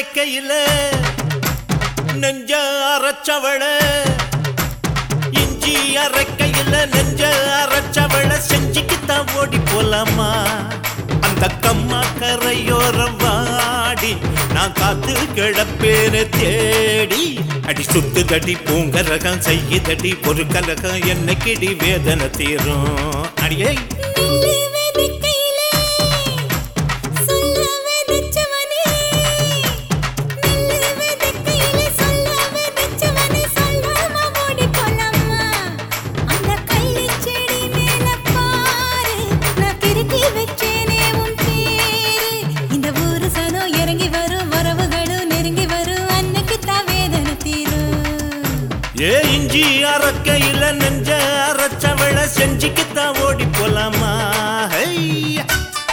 அரைக்கையில நெஞ்ச அரைச்சவள இஞ்சி அரைக்கையில நெஞ்ச அரைச்சவள செஞ்சுக்கித்தான் ஓடி போலாமா அந்த கம்மா கரையோரம் வாடி நான் காத்து கிடப்பேன தேடி அடி சுத்து தடி பூங்கரகம் செய்யுதடி ஒரு கலகம் என்னைக்கிடி வேதனை தீரும் அடியே நெல்லு விதைக்கையிலே சொல்ல விதைச்சவனே நெல்லு விதைக்கையிலே சொல்ல விதைச்சவனே சொல்லாம ஓடி போலாமா அந்த கள்ளி செடி மேல பாரு நான் திருத்தி வச்சேனே உன் பேரு இந்த ஊரு சனம் இறங்கி வரும் வரவுகளும் நெருங்கி வரும் அன்னைக்கு தான் வேதனை தீரும் ஏ இஞ்சி அரைக்கையில நெஞ்ச அரைச்சவள செஞ்சுக்கித்தான் ஓடி போலாமா ஹையா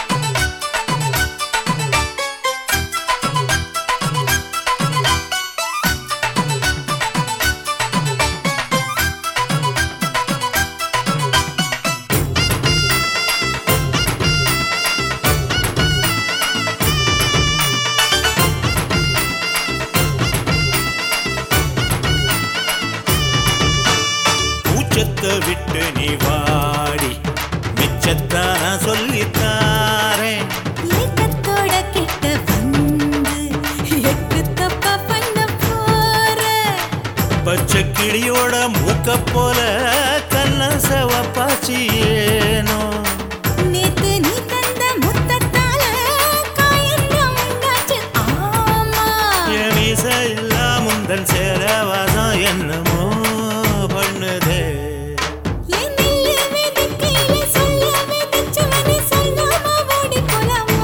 பூச்சத்தை விட்டு நீ வாடி மிச்சத்தான் நான் சொல்லித்தாரேன் ஏக்கத்தோட கிட்ட வந்து எக்கு தப்பா பண்ண போற பச்சை கிளியோட மூக்க போல கண்ண செவப்பாச்சி ஏனோ நேத்து நீ தந்த முத்தத்தால காயெல்லாம் உண்டாச்சு ஆமா என் மீச எல்லாம் முந்தன் சேரவாதம் என்னமோ பண்ணுதே என் நெல்லு விதைக்கையில சொல்ல விதைச்சவனே சொல்லாம ஓடி போலாமா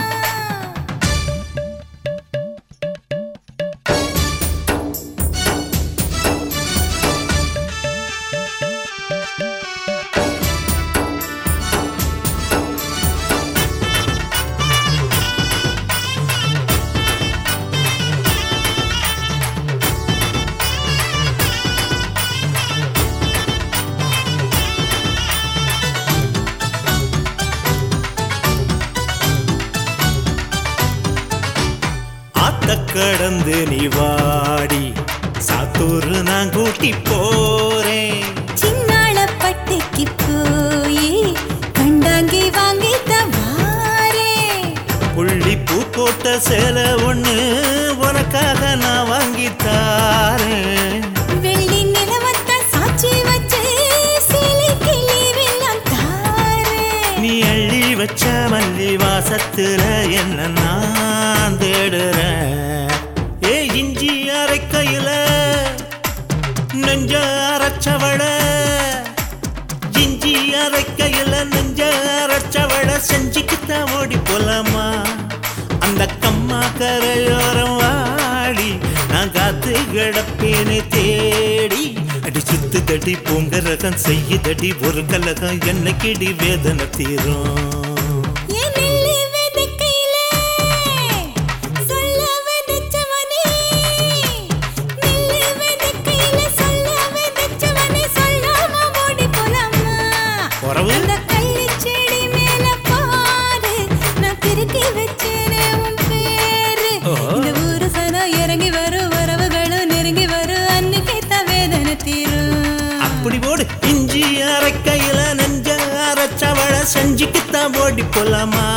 ஆத்த கடந்து நீ வாடி சாத்தூர் நான் கூட்டி போறேன் சின்னாள பட்டிக்கு போய் கண்டாங்கி வாங்கி தவாரே புள்ளி பூ போட்ட சேலை ஒண்ணு உனக்காக நான் வாங்கி தாரேன் வெள்ளி நிலவத்த சாட்சி வச்சு சேலை கிளி வெள்ளம் தாரே நீ அள்ளி வச்ச மல்லி வாசத்துல என்ன நான் தேடுறேன் ஏ இஞ்சி அரைக்கையில நெஞ்ச அரைச்சவள இஞ்சி அரைக்கையில நெஞ்ச அரைச்சவள செஞ்சுக்கித்தான் ஓடி போலாமா அந்த கம்மா கரையோரம் வாடி நான் காத்து கிடப்பேனே தேடி அடி சுத்து தடி பூங்கரகம் செய்யுதடி ஒரு கலகம் என்னைக்கிடி வேதனை தீரும் என் நெல்லு விதைக்கையிலே சொல்ல விதைச்சவனே நெல்லு விதைக்கையில சொல்ல விதைச்சவனே சொல்லாம ஓடி போலாமா உறவு? அந்த கள்ளி செடி மேல பாரு நான் திருத்தி வச்சேனே உன் பேரு ஓஹோ. இந்த ஊரு சனம் இறங்கி வரும் வரவுகளும் நெருங்கி வரும் அன்னைக்கு தான் வேதனை தீரும் அப்படி போடு இஞ்சி அரைக்கையில நெஞ்ச அரைச்சவள செஞ்சுக்கித்தான் ஓடி போலாமா